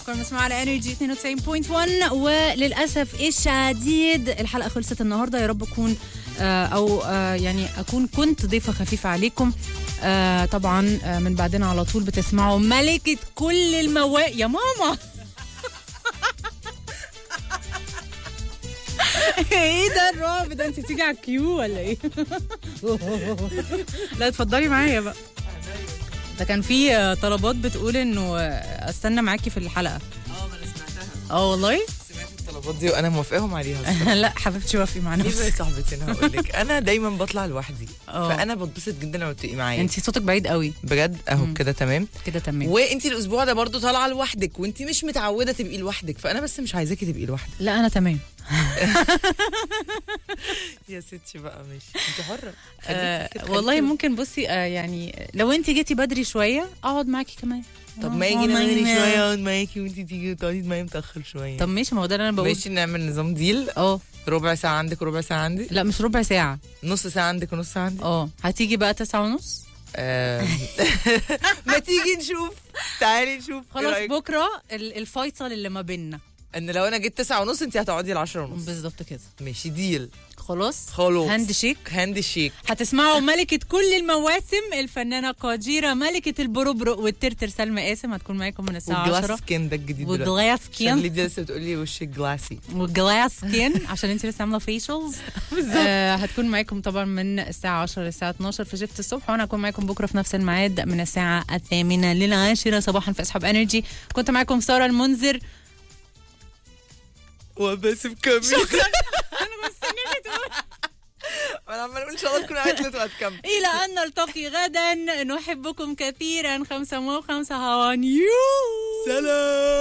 كنا بنسمع على انرجي 92.1 وللاسف الشديد الحلقه خلصت النهارده يا رب اكون آه، او آه، يعني اكون كنت ضيفه خفيفه عليكم آه، طبعا آه، من بعدنا على طول بتسمعوا ملكه كل المواء يا ماما ايه ده الرعب ده انت بتيجي على الكيو ولا ايه؟ لا اتفضلي معايا بقى ده كان في آه، طلبات بتقول انه آه، استنى معاكي في الحلقه اه ما انا سمعتها اه والله سمعت الطلبات دي وانا موافقاهم عليها الصراحة. لا حبيبتي وافقي مع ليه بقى يا نفسك صاحبتي انا هقول لك انا دايما بطلع لوحدي اه. فانا بتبسط جدا لما بتبقي معايا انت صوتك بعيد قوي بجد اهو مم. كده تمام كده تمام وانت الاسبوع ده برضو طالعه لوحدك وانت مش متعوده تبقي لوحدك فانا بس مش عايزاكي تبقي لوحدك لا انا تمام يا ستي بقى ماشي انت حره آه خليكي كده، والله خليكي ممكن بصي آه يعني لو انت جيتي بدري شويه اقعد معاكي كمان طب آه، ما يجي اقعد معاكي نغني كمان. شويه اقعد معاكي وانت تيجي وتقعدي معايا متاخر شويه طب ماشي ما هو ده اللي انا بقول ماشي نعمل نظام ديل اه ربع ساعه عندك وربع ساعه عندي لا مش ربع ساعه نص ساعه عندك ونص ساعه عندي اه هتيجي بقى تسعة ونص آم، ما تيجي نشوف تعالي نشوف إيه خلاص رأيك؟ بكره ال- الفيصل اللي ما بيننا ان لو انا جيت تسعة ونص انت هتقعدي ل 10 ونص بالظبط كده ماشي ديل خلاص خلاص هاند شيك هاند شيك هتسمعوا ملكة كل المواسم الفنانة قديرة ملكة البروبرو والترتر سلمى قاسم هتكون معاكم من الساعة والجلاس 10 سكين ده الجديد دلوقتي وجلاس عشان سكين ليديا لسه بتقول لي وشك جلاسي وجلاس سكين عشان انت لسه عامله فيشلز آه هتكون معاكم طبعا من الساعه 10 للساعه 12 في شفت الصبح وانا هكون معاكم بكره في نفس الميعاد من الساعه الثامنه للعاشره صباحا في اسحب انرجي كنت معاكم ساره المنذر وباسم كامل شكرا انا مستنيه تقول انا عمال اقول ان شاء الله تكون عتلت وهتكمل الى ان نلتقي غدا نحبكم كثيرا خمسة مو خمسة هاو يو سلام